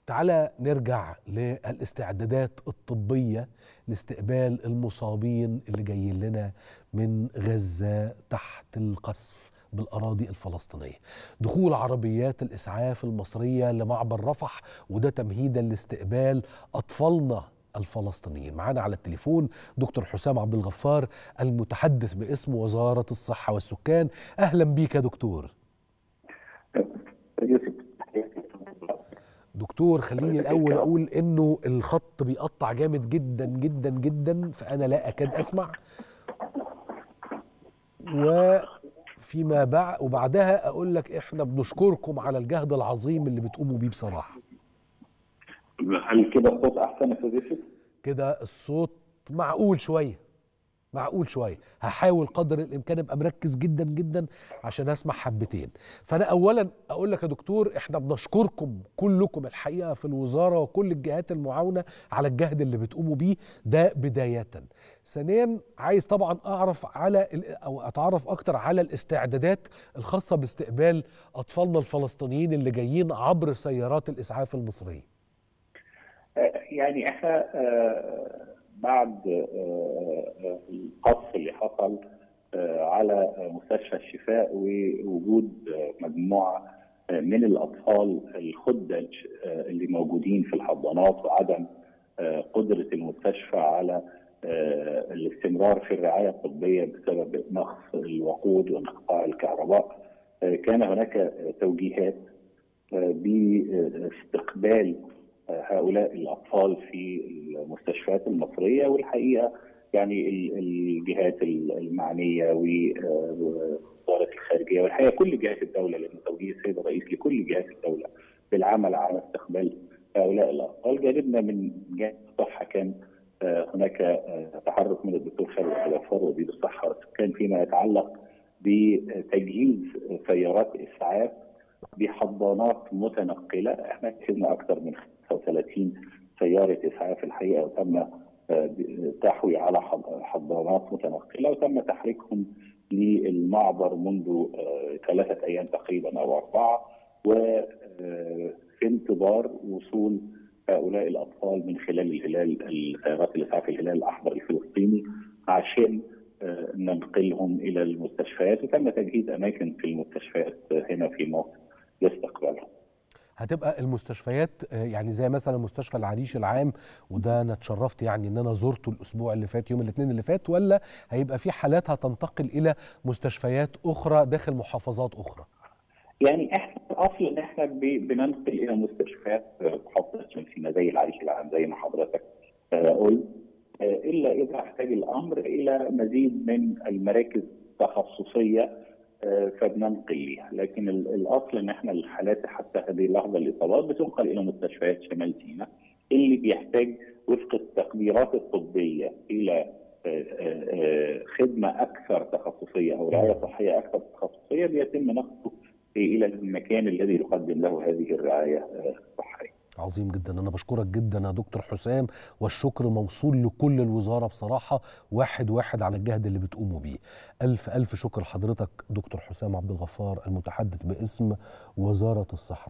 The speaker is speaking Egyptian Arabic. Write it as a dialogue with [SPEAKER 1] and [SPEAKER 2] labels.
[SPEAKER 1] تعالى نرجع للاستعدادات الطبية لاستقبال المصابين اللي جايين لنا من غزة تحت القصف بالأراضي الفلسطينية دخول عربيات الإسعاف المصرية لمعبر رفح وده تمهيدا لاستقبال أطفالنا الفلسطينيين معانا على التليفون دكتور حسام عبد الغفار المتحدث باسم وزارة الصحة والسكان أهلا بيك يا دكتور دكتور خليني الاول اقول انه الخط بيقطع جامد جدا جدا جدا فانا لا اكاد اسمع وفيما بعد وبعدها اقول لك احنا بنشكركم على الجهد العظيم اللي بتقوموا بيه بصراحه
[SPEAKER 2] هل كده الصوت احسن يا استاذ يوسف؟
[SPEAKER 1] كده الصوت معقول شويه معقول شويه هحاول قدر الامكان ابقى مركز جدا جدا عشان اسمع حبتين فانا اولا اقول لك يا دكتور احنا بنشكركم كلكم الحقيقه في الوزاره وكل الجهات المعاونه على الجهد اللي بتقوموا بيه ده بدايه ثانيا عايز طبعا اعرف على او اتعرف اكتر على الاستعدادات الخاصه باستقبال اطفالنا الفلسطينيين اللي جايين عبر سيارات الاسعاف المصريه
[SPEAKER 2] يعني احنا بعد القصف اللي حصل على مستشفى الشفاء ووجود مجموعه من الاطفال الخدج اللي موجودين في الحضانات وعدم قدره المستشفى على الاستمرار في الرعايه الطبيه بسبب نقص الوقود وانقطاع الكهرباء كان هناك توجيهات باستقبال هؤلاء الاطفال في المستشفيات المصريه والحقيقه يعني الجهات المعنيه ووزاره الخارجيه والحقيقه كل جهات الدوله لان توجيه السيد الرئيس لكل جهات الدوله بالعمل على استقبال هؤلاء الاطفال جانبنا من جانب الصحه كان هناك تحرك من الدكتور خالد الغفار وزير الصحه والسكان فيما يتعلق بتجهيز سيارات اسعاف بحضانات متنقله احنا كسبنا اكثر من 35 سياره اسعاف الحقيقه وتم تحوي على حضانات متنقله وتم تحريكهم للمعبر منذ ثلاثه ايام تقريبا او اربعه وفي انتظار وصول هؤلاء الاطفال من خلال الهلال سيارات الاسعاف الهلال الاحمر الفلسطيني عشان ننقلهم الى المستشفيات وتم تجهيز اماكن في المستشفيات هنا في مصر لاستقبالهم.
[SPEAKER 1] هتبقى المستشفيات يعني زي مثلا مستشفى العريش العام وده انا اتشرفت يعني ان انا زرته الاسبوع اللي فات يوم الاثنين اللي فات ولا هيبقى في حالات هتنتقل الى مستشفيات اخرى داخل محافظات اخرى؟
[SPEAKER 2] يعني احنا الاصل ان احنا بننقل الى مستشفيات محافظه سينا زي العريش العام زي ما حضرتك قلت الا اذا احتاج الامر الى مزيد من المراكز التخصصيه فبننقل ليها لكن الاصل ان احنا الحالات حتى هذه اللحظه الاصابات بتنقل الى مستشفيات شمال سيناء اللي بيحتاج وفق التقديرات الطبيه الى خدمه اكثر تخصصيه او رعايه صحيه اكثر تخصصيه بيتم نقله الى المكان الذي يقدم له هذه الرعايه الصحيه.
[SPEAKER 1] عظيم جدا انا بشكرك جدا يا دكتور حسام والشكر موصول لكل الوزاره بصراحه واحد واحد على الجهد اللي بتقوموا بيه الف الف شكر لحضرتك دكتور حسام عبد الغفار المتحدث باسم وزاره الصحه